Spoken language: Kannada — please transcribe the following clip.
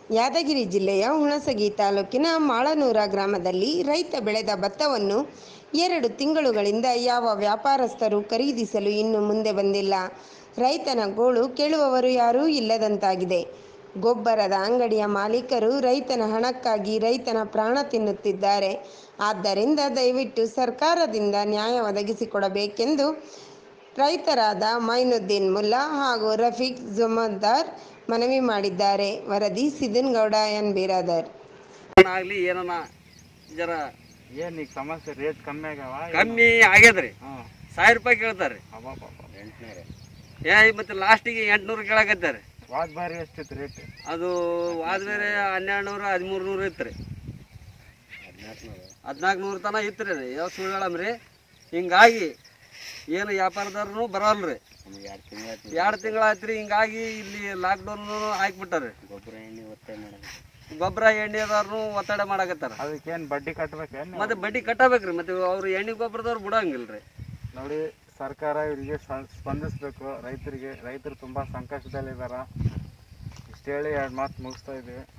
ಯಾದಗಿರಿ ಜಿಲ್ಲೆಯ ಹುಣಸಗಿ ತಾಲೂಕಿನ ಮಾಳನೂರ ಗ್ರಾಮದಲ್ಲಿ ರೈತ ಬೆಳೆದ ಭತ್ತವನ್ನು ಎರಡು ತಿಂಗಳುಗಳಿಂದ ಯಾವ ವ್ಯಾಪಾರಸ್ಥರು ಖರೀದಿಸಲು ಇನ್ನು ಮುಂದೆ ಬಂದಿಲ್ಲ ರೈತನ ಗೋಳು ಕೇಳುವವರು ಯಾರೂ ಇಲ್ಲದಂತಾಗಿದೆ ಗೊಬ್ಬರದ ಅಂಗಡಿಯ ಮಾಲೀಕರು ರೈತನ ಹಣಕ್ಕಾಗಿ ರೈತನ ಪ್ರಾಣ ತಿನ್ನುತ್ತಿದ್ದಾರೆ ಆದ್ದರಿಂದ ದಯವಿಟ್ಟು ಸರ್ಕಾರದಿಂದ ನ್ಯಾಯ ಒದಗಿಸಿಕೊಡಬೇಕೆಂದು ರೈತರಾದ ಮೈನುದ್ದೀನ್ ಮುಲ್ಲಾ ಹಾಗೂ ರಫೀಕ್ ಜುಮದಾರ್ ಮನವಿ ಮಾಡಿದ್ದಾರೆ ವರದಿ ಸಿದ್ದನಗೌಡ ಎನ್ ಬಿರಾದರ್ ಆಗಲಿ ಏನನ ಜರ ಏನ್ ಈಗ ಸಮಸ್ಯೆ ರೇಟ್ ಕಮ್ಮಿ ಆಗ್ಯಾವ ಕಮ್ಮಿ ಆಗ್ಯದ್ರಿ ಹ್ಮ್ ಸಾವಿರ ರೂಪಾಯಿ ಕೇಳ್ತಾರೆ ಅಬ್ಬಬ್ಬಬ್ಬ. ಏ ಮತ್ತೆ ಲಾಸ್ಟಿಗೆ ಎಂಟ್ನೂರು ಕೇಳಕತ್ತಾರೆ ವಾದ್ ಬಾರಿ ಎಷ್ಟಿತ್ತು ರೇಟ್ ಅದು ಆದ್ಮೇಲೆ ಹನ್ನೆರಡು ನೂರ ಹದಿಮೂರು ನೂರು ಇತ್ತು ರೀ ಹದಿನಾಲ್ಕು ನೂರು ತನಕ ಇತ್ತು ರೀ ಯಾವ ಸುಳ್ಳು ಹೇಳಮ್ರಿ ಹಿಂಗಾಗಿ ಏನು ವ್ಯಾಪಾರದವ್ರು ಬರಲ್ರಿ ಎರಡು ತಿಂಗಳಾಯ್ತು ರೀ ಹಿಂಗಾಗಿ ಇಲ್ಲಿ ಲಾಕ್ಡೌನ್ ಹಾಕ್ಬಿಟ್ಟಾರೆ ಗೊಬ್ಬರ ಎಣ್ಣೆದವ್ರು ಒತ್ತಡ ಮಾಡಕತ್ತಾರ ಅದಕ್ಕೇನ್ ಬಡ್ಡಿ ಕಟ್ಬೇಕೇನ್ ಮತ್ತೆ ಬಡ್ಡಿ ಕಟ್ಟಬೇಕ್ರಿ ಮತ್ತೆ ಅವ್ರು ಎಣ್ಣೆ ಗೊಬ್ಬರದವ್ರು ಬಿಡಂಗಿಲ್ರಿ ನೋಡಿ ಸರ್ಕಾರ ಇವರಿಗೆ ಸ್ಪಂದಿಸ್ಬೇಕು ರೈತರಿಗೆ ರೈತರು ತುಂಬಾ ಸಂಕಷ್ಟದಲ್ಲಿದಾರ ಇಷ್ಟ ಹೇಳಿ ಎರಡು ಮಾತು ಮುಗಿಸ್ತಾ ಇದ್ದೀವಿ